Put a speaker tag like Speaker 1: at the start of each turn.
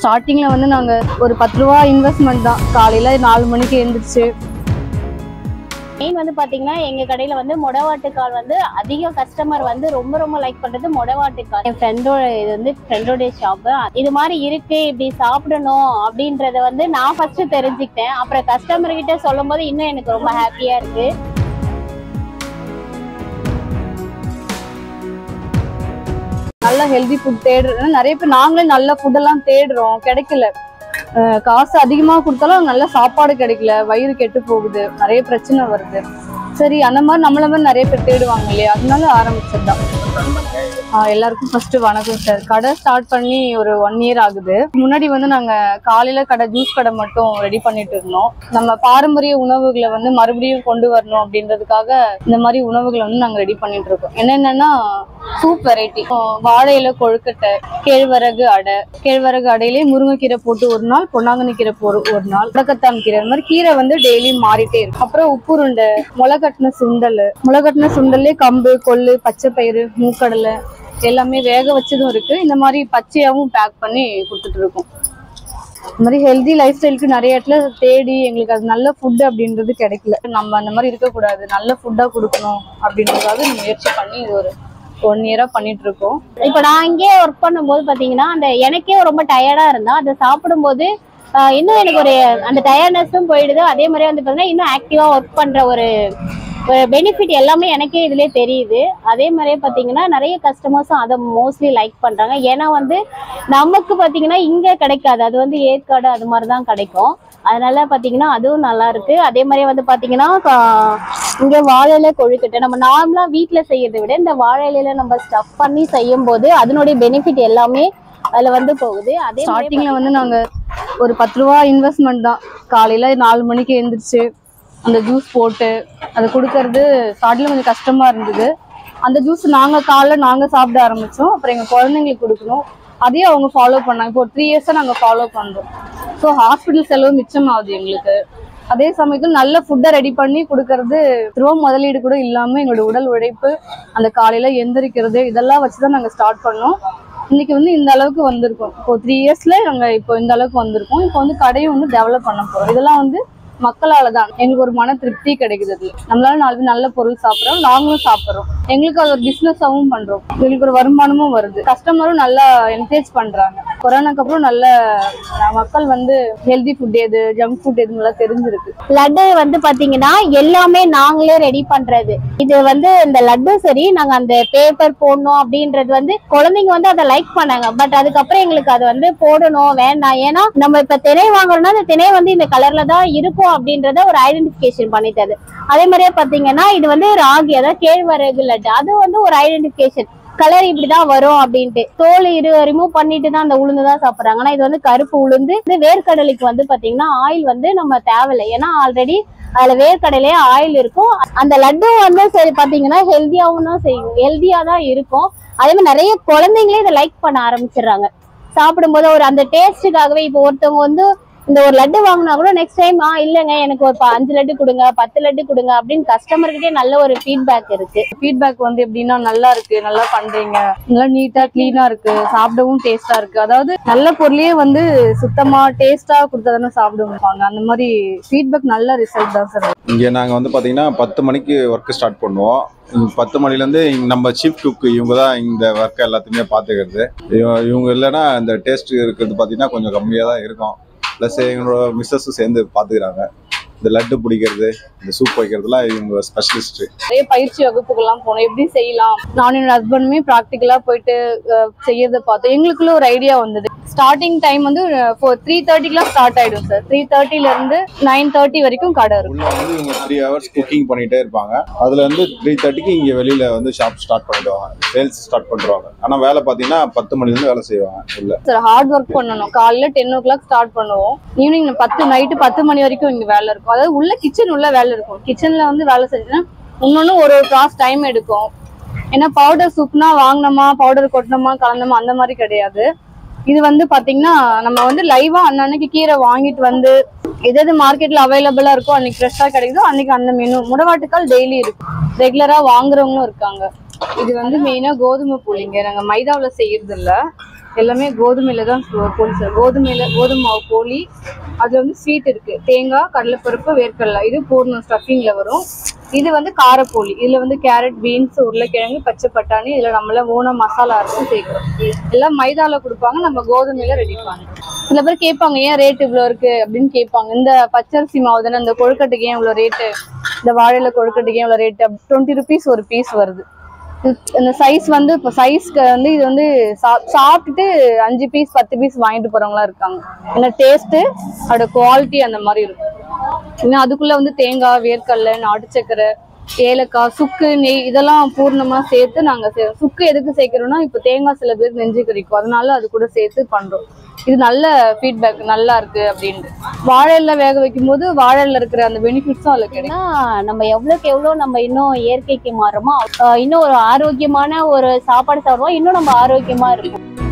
Speaker 1: ஸ்டார்டிங்ல வந்து நாங்க ஒரு பத்து ரூபா இன்வெஸ்ட்மெண்ட் தான் காலையில நாலு மணிக்கு எழுந்திரிச்சு
Speaker 2: மெயின் வந்து பாத்தீங்கன்னா எங்க கடையில வந்து மொடவாட்டுக்கால் வந்து அதிக கஸ்டமர் வந்து ரொம்ப ரொம்ப லைக் பண்றது மொடவாட்டுக்கால் என் ஃப்ரெண்டோட இது வந்து ஃப்ரெண்டோடைய ஷாப் இது மாதிரி இருக்கு இப்படி சாப்பிடணும் அப்படின்றத வந்து நான் ஃபர்ஸ்ட் தெரிஞ்சுக்கிட்டேன் அப்புறம் கஸ்டமர் கிட்ட சொல்லும் போது இன்னும் எனக்கு ரொம்ப ஹாப்பியா இருக்கு
Speaker 1: நல்ல ஹெல்தி ஃபுட் தேடுறோம் நிறைய பேர் நாங்களே நல்ல ஃபுட்டெல்லாம் தேடுறோம் கிடைக்கல அஹ் காசு அதிகமா கொடுத்தாலும் நல்ல சாப்பாடு கிடைக்கல வயிறு கெட்டு போகுது நிறைய பிரச்சனை வருது சரி அந்த மாதிரி நம்மள மாதிரி நிறைய பேர் தேடுவாங்க இல்லையா அதனால ஆரம்பிச்சதுதான் ஆஹ் எல்லாருக்கும் ஃபர்ஸ்ட் வணக்கம் சார் கடை ஸ்டார்ட் பண்ணி ஒரு ஒன் இயர் ஆகுது முன்னாடி வந்து நாங்க காலையில கடை ஜூஸ் கடை மட்டும் ரெடி பண்ணிட்டு இருந்தோம் நம்ம பாரம்பரிய உணவுகளை வந்து மறுபடியும் கொண்டு வரணும் அப்படின்றதுக்காக இந்த மாதிரி உணவுகளை வந்து நாங்க ரெடி பண்ணிட்டு இருக்கோம் என்னென்னன்னா சூப் வெரைட்டி வாழை இலை கொழுக்கட்டை கேழ்வரகு அடை கேழ்வரகு அடையிலே முருங்கைக்கீரை போட்டு ஒரு நாள் பொன்னாங்கண்ணி கீரை போரு ஒரு நாள் முடக்கத்தான் கீரை இந்த மாதிரி கீரை வந்து டெய்லி மாறிட்டே இருக்கும் அப்புறம் உப்புருண்டை முளைக்கட்டின சுண்டல் முளைக்கட்டின சுண்டல்லே கம்பு கொள்ளு பச்சை பயிறு மூக்கடலை எல்லாமே வேக வச்சதும் இருக்கு இந்த மாதிரி பச்சையாவும் பேக் பண்ணி கொடுத்துட்டு இருக்கோம் இந்த மாதிரி ஹெல்தி லைஃப் ஸ்டைலுக்கு நிறைய இடத்துல தேடி எங்களுக்கு அது நல்ல ஃபுட் அப்படின்றது கிடைக்கல நம்ம அந்த மாதிரி இருக்கக்கூடாது நல்ல ஃபுட்டா கொடுக்கணும் அப்படின்றதுக்காக நம்ம முயற்சி பண்ணி இது ஒரு ஒன் இயரா பண்ணிட்டு இருக்கோம்
Speaker 2: இப்போ நான் இங்கே ஒர்க் பண்ணும்போது பாத்தீங்கன்னா அந்த எனக்கே ரொம்ப டயர்டா இருந்தா அதை சாப்பிடும்போது ஆஹ், இன்னும் எனக்கு ஒரு அந்த டயர்ட்னஸும் போயிடுது அதே மாதிரி வந்து பாத்தீங்கன்னா இன்னும் ஆக்டிவா ஒர்க் பண்ற ஒரு ஒரு பெனிஃபிட் எல்லாமே எனக்கே இதுலயே தெரியுது அதே மாதிரியே பாத்தீங்கன்னா நிறைய கஸ்டமர்ஸும் அதை மோஸ்ட்லி லைக் பண்றாங்க ஏன்னா வந்து நமக்கு பாத்தீங்கன்னா இங்க கிடைக்காது அது வந்து ஏற்காடு அது மாதிரி தான் கிடைக்கும் அதனால பாத்தீங்கன்னா அதுவும் நல்லா இருக்கு அதே மாதிரி வந்து பாத்தீங்கன்னா கா- இங்க வாழை இலை கொழுக்கட்டை நம்ம நார்மலா வீட்ல செய்யறதை விட இந்த வாழை இலையில நம்ம ஸ்டஃப் பண்ணி செய்யும் போது அதனுடைய பெனிஃபிட் எல்லாமே அதுல வந்து போகுது அதே மாதிரி
Speaker 1: ஸ்டார்டிங்ல வந்து நாங்க ஒரு பத்து ரூபா இன்வெஸ்ட்மெண்ட் தான் காலையில நாலு மணிக்கு எழுந்திரிச்சு அந்த ஜூஸ் போட்டு அது கொடுக்கறது ஸ்டார்டிங்ல கொஞ்சம் கஷ்டமா இருந்தது அந்த ஜூஸ் நாங்க காலைல நாங்க சாப்பிட ஆரம்பிச்சோம் அப்புறம் எங்க குழந்தைங்களுக்கு கொடுக்கணும் அதையும் அவங்க ஃபாலோ பண்ணாங்க இப்போ த்ரீ இயர்ஸா நாங்க ஃபாலோ பண்றோம் ஸோ ஹாஸ்பிட்டல் செலவு மிச்சம் ஆகுது எங்களுக்கு அதே சமயத்தில் நல்ல ஃபுட்டை ரெடி பண்ணி கொடுக்கறது திரும்ப முதலீடு கூட இல்லாம எங்களோட உடல் உழைப்பு அந்த காலையில எந்திரிக்கிறது இதெல்லாம் வச்சுதான் நாங்க ஸ்டார்ட் பண்ணோம் இன்னைக்கு வந்து இந்த அளவுக்கு வந்திருக்கோம் இப்போ த்ரீ இயர்ஸ்ல நாங்க இப்போ இந்த அளவுக்கு வந்திருக்கோம் இப்போ வந்து கடையும் வந்து டெவலப் பண்ண போறோம் இதெல்லாம் வந்து மக்களால தான் எங்களுக்கு ஒரு மன திருப்தி கிடைக்குது அதுல. நம்மளால நாலு பேர் நல்ல பொருள் சாப்பிடுறோம் நாங்களும் சாப்பிடுறோம் எங்களுக்கு அது ஒரு பிசினஸாவும் பண்றோம் எங்களுக்கு ஒரு வருமானமும் வருது கஸ்டமரும் நல்லா என்கரேஜ் பண்றாங்க கொரோனாக்கு அப்புறம் நல்ல அஹ், மக்கள் வந்து ஹெல்தி ஃபுட் எது ஜங்க் ஃபுட் எது நல்லா தெரிஞ்சிருக்கு
Speaker 2: லட்டு வந்து பாத்தீங்கன்னா எல்லாமே நாங்களே ரெடி பண்றது இது வந்து இந்த லட்டு சரி நாங்க அந்த பேப்பர் போடணும் அப்படின்றது வந்து குழந்தைங்க வந்து அதை லைக் பண்ணாங்க பட் அதுக்கப்புறம் எங்களுக்கு அது வந்து போடணும் வேண்டாம் ஏன்னா நம்ம இப்ப திணை வாங்குறோம்னா அந்த திணை வந்து இந்த கலர்ல தான் இருக்கும் அப்படின்றத ஒரு ஐடென்டிபிகேஷன் பண்ணித்தது அதே மாதிரியே பாத்தீங்கன்னா இது வந்து ராகி அதாவது கேழ்வரகு லட்டு அது வந்து ஒரு ஐடென்டிபிகேஷன் கலர் இப்படிதான் வரும் அப்படின்ட்டு தோல் இரு ரிமூவ் பண்ணிட்டு தான் அந்த உளுந்து தான் சாப்பிடுறாங்க ஆனா இது வந்து கருப்பு உளுந்து இது வேர்க்கடலைக்கு வந்து பாத்தீங்கன்னா ஆயில் வந்து நம்ம தேவையில்லை ஏன்னா ஆல்ரெடி அதுல வேர்க்கடலையே ஆயில் இருக்கும் அந்த லட்டு வந்து சரி பாத்தீங்கன்னா ஹெல்த்தியாவும் தான் செய்யும் ஹெல்த்தியா தான் இருக்கும் அதே மாதிரி நிறைய குழந்தைங்களே இதை லைக் பண்ண ஆரம்பிச்சிடுறாங்க சாப்பிடும்போது ஒரு அந்த டேஸ்ட்டுக்காகவே இப்போ ஒருத்தவங்க வந்து இந்த ஒரு லட்டு வாங்கினா கூட நெக்ஸ்ட் டைம் ஆ இல்லைங்க எனக்கு ஒரு ப- அஞ்சு லட்டு கொடுங்க பத்து லட்டு கொடுங்க அப்படின்னு கஸ்டமர்கிட்டே நல்ல ஒரு ஃபீட்பேக் இருக்கு
Speaker 1: ஃபீட்பேக் வந்து எப்படின்னா நல்லா இருக்கு நல்லா பண்றீங்க நல்லா நீட்டா கிளீனா இருக்கு சாப்பிடவும் டேஸ்டா இருக்கு அதாவது நல்ல பொருளையே வந்து சுத்தமா டேஸ்டா கொடுத்தா தானே சாப்பிடுவாங்க அந்த மாதிரி ஃபீட்பேக் நல்ல ரிசல்ட் தான் சார்
Speaker 3: இங்கே நாங்கள் வந்து பார்த்தீங்கன்னா பத்து மணிக்கு ஒர்க்கு ஸ்டார்ட் பண்ணுவோம் இங்க பத்து மணிலேருந்து நம்ம சீஃப் குக் இவங்க தான் இந்த ஒர்க்கை எல்லாத்தையுமே பார்த்துக்கிறது இவ- இவங்க இல்லைன்னா இந்த டேஸ்ட் இருக்கிறது பார்த்தீங்கன்னா கொஞ்சம் கம்மியாக தான் இருக்கும் ப்ளஸ் எங்களோட மிஸ்ஸஸும் சேர்ந்து பார்த்துக்கிறாங்க இந்த லட்டு பிடிக்கிறது இந்த சூப் வைக்கிறதுலாம் இவங்க ஸ்பெஷலிஸ்ட்டு
Speaker 1: நிறைய பயிற்சி வகுப்புகள்லாம் போனோம் எப்படி செய்யலாம் நானும் என்னோட ஹஸ்பண்டுமே ப்ராக்டிக்கலா போயிட்டு அஹ், செய்யறத பார்த்தோம் எங்களுக்குள்ள ஒரு ஐடியா வந்தது ஸ்டார்டிங் டைம் வந்து த்ரீ தேர்ட்டிக்கெல்லாம் ஸ்டார்ட் ஆயிடும் சார் த்ரீ தேர்ட்டில இருந்து நைன் தேர்ட்டி வரைக்கும் கடை இருக்கும்
Speaker 3: உள்ள வந்து இவங்க த்ரீ ஹவர்ஸ் குக்கிங் பண்ணிட்டே இருப்பாங்க அதுல இருந்து த்ரீ தேர்ட்டிக்கு இங்க வெளியில வந்து ஷாப் ஸ்டார்ட் பண்ணிடுவாங்க சேல்ஸ் ஸ்டார்ட் பண்ணிடுவாங்க ஆனா வேலை பாத்தீங்கன்னா பத்து மணில இருந்து வேலை செய்வாங்க உள்ள
Speaker 1: சார் ஹார்ட் ஒர்க் பண்ணணும் காலையில டென் ஓ கிளாக் ஸ்டார்ட் பண்ணுவோம் ஈவினிங் பத்து நைட்டு பத்து மணி வரைக்கும் இங்க வேலை இருக்கும் அதாவது உள்ள கிச்சன் உள்ள வேலை இருக்கும் கிச்சன்ல வந்து வேலை செஞ்சோன்னா இன்னொன்னு ஒரு ஒரு கிளாஸ் டைம் எடுக்கும் ஏன்னா பவுடர் சூப்னா வாங்கினோமா பவுடர் கொட்டினோமா கலந்தோமா அந்த மாதிரி கிடையாது இது வந்து பாத்தீங்கன்னா நம்ம வந்து லைவா அன்னன்னைக்கு கீரை வாங்கிட்டு வந்து எது எது மார்க்கெட்ல அவைலபிளா இருக்கோ அன்னைக்கு ஃப்ரெஷ்ஷா கிடைக்குதோ அன்னைக்கு அந்த மெனு முடவாட்டுக்கால் டெய்லி இருக்கும் ரெகுலரா வாங்குறவங்களும் இருக்காங்க இது வந்து மெயினா கோதுமை புளிங்க நாங்க மைதாவுல செய்யறது இல்ல எல்லாமே கோதுமையில தான் போலி சார் கோதுமையில கோதுமை மாவு போலி அதுல வந்து ஸ்வீட் இருக்கு தேங்காய் கடலைப்பருப்பு வேர்க்கடலை இது பூர்ணம் ஸ்டஃபிங்ல வரும் இது வந்து காரப்போலி இதுல வந்து கேரட் பீன்ஸ் உருளைக்கிழங்கு பச்சை பட்டாணி இதுல நம்மள ஊன மசாலா அரைச்சு சேர்க்கிறோம் எல்லாம் மைதால கொடுப்பாங்க நம்ம கோதுமையில ரெடி பண்றோம் சில பேர் கேட்பாங்க ஏன் ரேட் இவ்வளோ இருக்கு அப்படின்னு கேட்பாங்க இந்த பச்சரிசி மாவு தானே இந்த கொழுக்கட்டைக்கு ஏன் இவ்வளோ ரேட்டு இந்த வாழையில கொழுக்கட்டைக்கு ஏன் இவ்வளோ ரேட்டு டுவெண்ட்டி ருபீஸ் ஒரு பீஸ் வருது இது- இந்த சைஸ் வந்து இப்போ சைஸ்க்கு வந்து இது வந்து சா- சாப்பிட்டுட்டு அஞ்சு பீஸ் பத்து பீஸ் வாங்கிட்டு போறவங்களா இருக்காங்க ஏன்னா டேஸ்ட்டு அதோட குவாலிட்டி அந்த மாதிரி இருக்கும் இன்னும் அதுக்குள்ள வந்து தேங்காய் வேர்க்கடலை நாட்டு சக்கரை ஏலக்காய் சுக்கு நெய் இதெல்லாம் பூர்ணமா சேர்த்து நாங்க செய்றோம் சுக்கு எதுக்கு சேர்க்கிறோம்னா இப்போ தேங்காய் சில பேர் நெஞ்சு கறிக்கும் அதனால அது கூட சேர்த்து பண்றோம் இது நல்ல ஃபீட்பேக் நல்லா இருக்கு அப்படின்ட்டு வாழையில வேக வைக்கும் போது வாழையில இருக்கிற அந்த பெனிஃபிட்ஸும் அதுல கிடைக்கும்
Speaker 2: ஏன்னா நம்ம எவ்வளவுக்கு எவ்வளவு நம்ம இன்னும் இயற்கைக்கு மாறுறோமோ அஹ் இன்னும் ஒரு ஆரோக்கியமான ஒரு சாப்பாடு சாப்பிடுவோம் இன்னும் நம்ம ஆரோக்கியமா இருக்கும்